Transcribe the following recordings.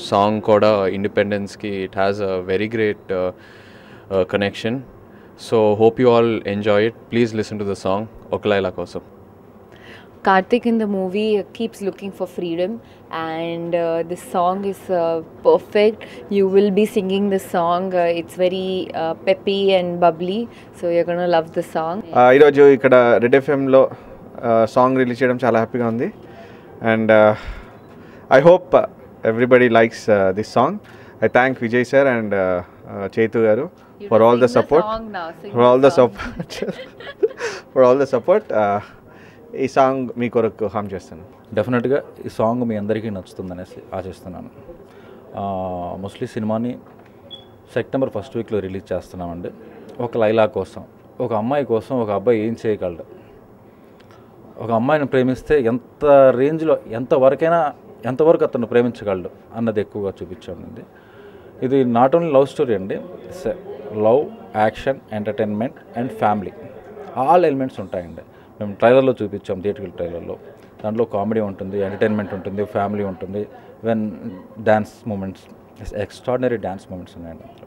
Song కూడా ఇండిపెండెన్స్కి it has a very great connection so hope you all enjoy it please listen to the song Oka Laila కోసం Karthik in the movie keeps looking for freedom, and uh, this song is uh, perfect. You will be singing the song. Uh, it's very uh, peppy and bubbly, so you're gonna love the song. ఆ, ఈరోజు ఇక్కడ red ఎఫ్ఎంలో song release చేయడం చాలా హ్యాపీగా ఉంది and I hope everybody likes this song I thank Vijay sir and Chethu గారు You for can all the sing the support song now, sing for the all the song. Support for all the support ఈ song మీ కొరకు hum చేస్తాను డెఫినెట్గా ఈ song మీ అందరికీ నచ్చుతుందనేసి ఆశిస్తున్నాను mostly సినిమాని సెప్టెంబర్ ఫస్ట్ వీక్లో రిలీజ్ చేస్తున్నామండి ఒక లైలా కోసం ఒక అమ్మాయి కోసం ఒక అబ్బాయి ఏం చేయగలడు ఒక అమ్మాయిని ప్రేమిస్తే ఎంత రేంజ్లో ఎంతవరకైనా ఎంతవరకు అతను ప్రేమించగలడు అన్నది ఎక్కువగా చూపించామండి ఇది నాట్ ఓన్లీ లవ్ స్టోరీ అండి love action entertainment and family all elements ఉంటాయండి మేము ట్రైలర్లో చూపించాం థియేటర్ ట్రైలర్లో దాంట్లో కామెడీ ఉంటుంది ఎంటర్టైన్మెంట్ ఉంటుంది ఫ్యామిలీ ఉంటుంది when dance moments extraordinary dance moments ఉన్నాయండి అందులో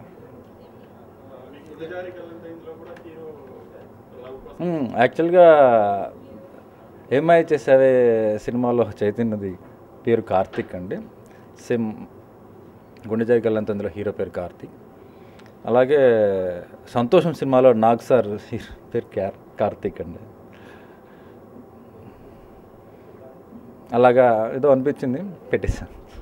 యాక్చువల్గా ఏమై చేసావే సినిమాలో చైతన్యది పేరు కార్తిక్ అండి సేమ్ గుండె జయగల్లంత అందులో హీరో పేరు కార్తిక్ అలాగే సంతోషం సినిమాలో నాగ్ సార్ హీరో పేరు క్యార్ కార్తిక్ అండి అలాగా ఏదో అనిపించింది పెట్టేశాను